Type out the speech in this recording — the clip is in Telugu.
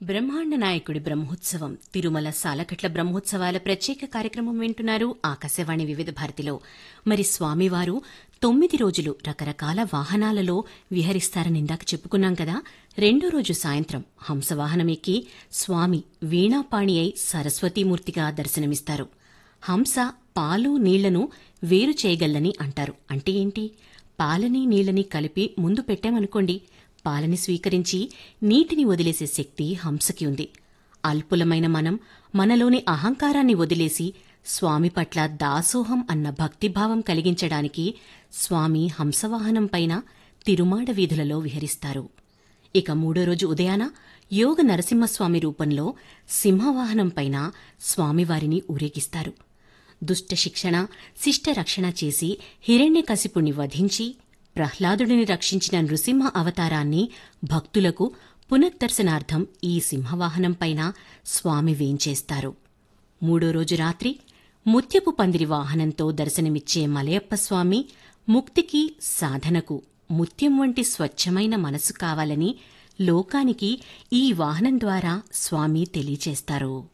బ్రహ్మాండ నాయకుడి బ్రహ్మోత్సవం తిరుమల సాలకట్ల బ్రహ్మోత్సవాల ప్రత్యేక కార్యక్రమం వింటున్నారు ఆకాశవాణి వివిధ భారతిలో మరి స్వామివారు తొమ్మిది రోజులు రకరకాల వాహనాలలో విహరిస్తారని ఇందాక చెప్పుకున్నాం కదా రెండో రోజు సాయంత్రం హంసవాహనం ఎక్కి స్వామి వీణాపాణి అయి సరస్వతీమూర్తిగా దర్శనమిస్తారు హంస పాలు నీళ్లను వేరు చేయగల్లని అంటారు అంటే ఏంటి పాలని నీళ్లని కలిపి ముందు పెట్టామనుకోండి పాలని స్వీకరించి నీటిని వదిలేసే శక్తి హంసకి ఉంది అల్పులమైన మనం మనలోని అహంకారాన్ని వదిలేసి స్వామి పట్ల దాసోహం అన్న భక్తిభావం కలిగించడానికి స్వామి హంసవాహనంపైన తిరుమాడ వీధులలో విహరిస్తారు ఇక మూడో రోజు ఉదయాన యోగ నరసింహస్వామి రూపంలో సింహవాహనంపైన స్వామివారిని ఊరేగిస్తారు దుష్ట శిక్షణ శిష్ట రక్షణ చేసి హిరణ్యకశిపుణ్ణి వధించి ప్రహ్లాదుడిని రక్షించిన నృసింహ అవతారాన్ని భక్తులకు పునఃదర్శనార్థం ఈ సింహవాహనంపైన స్వామి వేంచేస్తారు మూడో రోజు రాత్రి ముత్యపు పందిరి వాహనంతో దర్శనమిచ్చే మలయప్ప స్వామి ముక్తికి సాధనకు ముత్యం వంటి స్వచ్ఛమైన మనసు కావాలని లోకానికి ఈ వాహనం ద్వారా స్వామి తెలియచేస్తారు